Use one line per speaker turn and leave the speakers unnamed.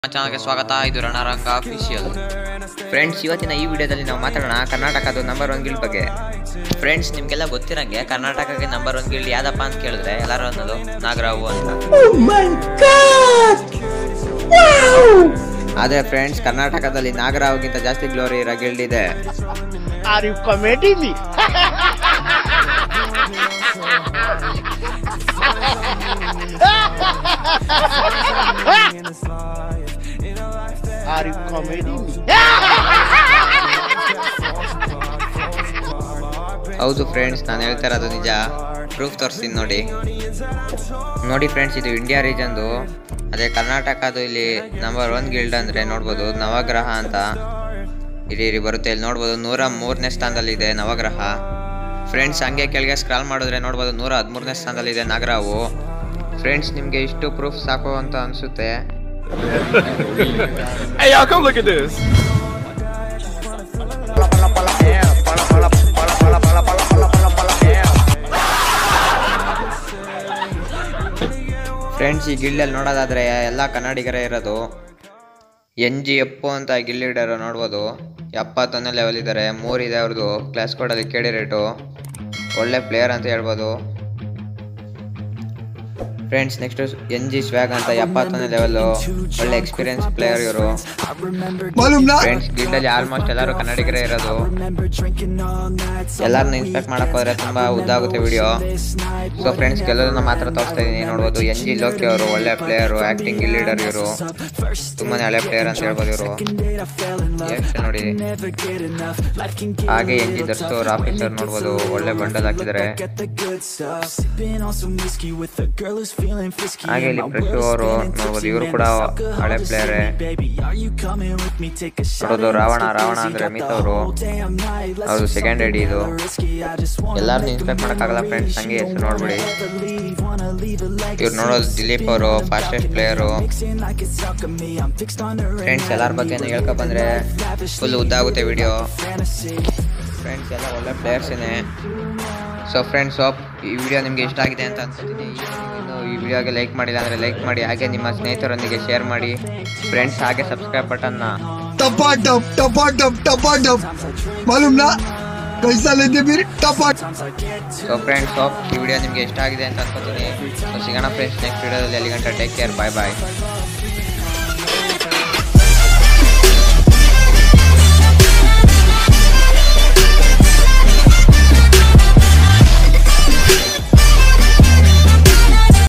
ಚಾನಲ್ಗೆ ಸ್ವಾಗತ ಇದು ರಣರಂಗ ಅಫಿಷಿಯಲ್
ಫ್ರೆಂಡ್ಸ್ ಇವತ್ತಿನ ಈ ವಿಡಿಯೋದಲ್ಲಿ ನಾವು ಮಾತಾಡೋಣ ಕರ್ನಾಟಕದ ನಂಬರ್ ಒನ್ ಗಿಲ್ಡ್ ಬಗ್ಗೆ
ಫ್ರೆಂಡ್ಸ್ ನಿಮ್ಗೆಲ್ಲ ಗೊತ್ತಿರಂಗೆ ಕರ್ನಾಟಕಕ್ಕೆ ನಂಬರ್ ಒನ್ ಗಿಲ್ಡ್ ಯಾವ್ದಪ್ಪ ಅಂತ ಕೇಳಿದ್ರೆ ಎಲ್ಲರೂ ಅನ್ನೋದು ನಾಗರಾವು ಅಂತ
ಆದರೆ ಫ್ರೆಂಡ್ಸ್ ಕರ್ನಾಟಕದಲ್ಲಿ ನಾಗರಾವ್ಗಿಂತ ಜಾಸ್ತಿ ಗ್ಲೋರಿ ಇರೋ ಗಿಲ್ಡ್ ಇದೆ
Are you committing me? Are you committing me?
ಹೌದು ಫ್ರೆಂಡ್ಸ್ ನಾನು ಹೇಳ್ತಾ ಇರೋದು ನಿಜ ಪ್ರೂಫ್ ತೋರಿಸ್ತೀನಿ ನೋಡಿ ನೋಡಿ ಫ್ರೆಂಡ್ಸ್ ಇದು ಇಂಡಿಯಾ ರೀಜನ್ದು ಅದೇ ಕರ್ನಾಟಕದು ಇಲ್ಲಿ ನಂಬರ್ ಒನ್ ಗಿಲ್ಡ್ ಅಂದರೆ ನೋಡ್ಬೋದು ನವಗ್ರಹ ಅಂತ ಇಲ್ಲಿ ಇಲ್ಲಿ ಬರುತ್ತೆ ಇಲ್ಲಿ ನೋಡ್ಬೋದು ನೂರ ಮೂರನೇ ಸ್ಥಾನದಲ್ಲಿದೆ ನವಗ್ರಹ ಫ್ರೆಂಡ್ಸ್ ಹಂಗೆ ಕೆಳಗೆ ಸ್ಕ್ರಾಲ್ ಮಾಡಿದ್ರೆ ನೋಡ್ಬೋದು ನೂರ ಹದಿಮೂರನೇ ಸ್ಥಾನದಲ್ಲಿದೆ ನಾಗರಾವು ಫ್ರೆಂಡ್ಸ್ ನಿಮಗೆ ಇಷ್ಟು ಪ್ರೂಫ್ ಸಾಕು ಅಂತ ಅನಿಸುತ್ತೆ
Hey, y'all, come look at this.
Friends ಈ ಗಿಲ್ಡಲ್ಲಿ ನೋಡೋದಾದ್ರೆ ಎಲ್ಲ ಕನ್ನಡಿಗರೇ ಇರೋದು ಎನ್ ಜಿ ಎಪ್ಪು ಅಂತ ಗಿಲ್ ಲೀಡರ್ ನೋಡ್ಬೋದು ಎಪ್ಪತ್ತೊಂದನೇ ಲೆವೆಲ್ ಇದ್ದಾರೆ ಮೂರಿದೆ ಅವ್ರದ್ದು ಕ್ಲಾಸ್ ಕೋಡಲ್ಲಿ ಕೇಳಿ ರೇಟು ಒಳ್ಳೆ ಪ್ಲೇಯರ್ ಅಂತ ಹೇಳ್ಬೋದು friends next N G swag ಅಂತ ಎಪ್ಪತ್ತೊಂದನೇ ಲೆವೆಲ್ಲು ಒಳ್ಳೆ ಎಕ್ಸ್ಪೀರಿಯನ್ಸ್ ಪ್ಲೇಯರ್ ಇವರು ಫ್ರೆಂಡ್ಸ್ ಗಿಲ್ಡಲ್ಲಿ ಆಲ್ಮೋಸ್ಟ್ ಎಲ್ಲರೂ ಕನ್ನಡಿಗರೇ ಇರೋದು ಎಲ್ಲರನ್ನ ಇನ್ಸ್ಪೆಕ್ಟ್ ಮಾಡಕ್ ಹೋದ್ರೆ ತುಂಬಾ ಉದ್ದಾಗುತ್ತೆ ವಿಡಿಯೋ ಸೊ ಫ್ರೆಂಡ್ಸ್ ಕೆಲವರನ್ನ ಮಾತ್ರ ತೋರಿಸ್ತಾ ಇದೀನಿ ನೋಡ್ಬೋದು ಎನ್ ಜಿ ಲೋಕಿ ಅವರು ಒಳ್ಳೆ ಪ್ಲೇಯರು ಆಕ್ಟಿಂಗ್ ಲೀಡರ್ ಇವರು ತುಂಬಾನೇ ಹಳೆ ಪ್ಲೇಯರ್ ಅಂತ ಹೇಳ್ಬೋದು ಇವರು ಎಷ್ಟು ನೋಡಿ ಹಾಗೆ ಎನ್ ಜಿ ದರ್ಶು ಅವ್ರ ಆಫೀಸರ್ ನೋಡ್ಬೋದು ಒಳ್ಳೆ ಬಂಡಲ್ ಹಾಕಿದ್ದಾರೆ ಹಾಗೆ ಇಲ್ಲಿ ಪ್ರಶು ಅವರು ನೋಡ್ಬೋದು ಇವರು ಕೂಡ ಹಳೆ ಪ್ಲೇಯರ್ ನೋಡೋದು ರಾವಣ ರಾವಣ ಅಂದ್ರೆ ಅಮಿತ್ ಅವರು ಅವ್ರದ್ದು ಸೆಕೆಂಡ್ ಐಡಿ ಇದು ಎಲ್ಲಾರನ್ನೂ ಇನ್ಸ್ಪೆಕ್ಟ್ ಮಾಡೋಕ್ಕಾಗಲ್ಲ ಫ್ರೆಂಡ್ಸ್ ಹಂಗೆ ಹೆಸರು ನೋಡ್ಬಿಡಿ ಇವ್ರು ನೋಡೋದು ದಿಲೀಪ್ ಅವರು ಫಾಸ್ಟೆಸ್ಟ್ ಪ್ಲೇಯರು ಫ್ರೆಂಡ್ಸ್ ಎಲ್ಲರ ಬಗ್ಗೆನೂ ಹೇಳ್ಕೊ ಬಂದ್ರೆ ಫುಲ್ ಉದ್ದಾಗುತ್ತೆ ವಿಡಿಯೋ ಫ್ರೆಂಡ್ಸ್ ಎಲ್ಲ ಒಳ್ಳೆ ಪ್ಲೇಯರ್ಸೇನೆ ಸೊ ಫ್ರೆಂಡ್ಸ್ ಹೋಪ್ ಈ ವಿಡಿಯೋ ನಿಮಗೆ ಇಷ್ಟ ಆಗಿದೆ ಅಂತ ಅನ್ಕೋತೀನಿ ಇನ್ನು ಈ ವಿಡಿಯೋಗೆ ಲೈಕ್ ಮಾಡಿಲ್ಲ ಅಂದರೆ ಲೈಕ್ ಮಾಡಿ ಹಾಗೆ ನಿಮ್ಮ ಸ್ನೇಹಿತರೊಂದಿಗೆ ಶೇರ್ ಮಾಡಿ ಫ್ರೆಂಡ್ಸ್ ಹಾಗೆ ಸಬ್ಸ್ಕ್ರೈಬ್ ಬಟನ್ನ
टपाटप टपाटप टपाटप मालूम ना कैसा लेते फिर टपाट
ಸೊ ಫ್ರೆಂಡ್ಸ್ ಹೋಪ್ ಈ ವಿಡಿಯೋ ನಿಮಗೆ ಇಷ್ಟ ಆಗಿದೆ ಅಂತ ಅನ್ಕೋತೀನಿ ಸೊ ಸಿಗೋಣ ಫ್ರೆಂಡ್ಸ್ ನೆಕ್ಸ್ಟ್ ವಿಡಿಯೋದಲ್ಲಿ ಅಲ್ಲಿ ಗಂಟೆ ಟೇಕ್ ಕೇರ್ ಬಾಯ್ ಬಾಯ್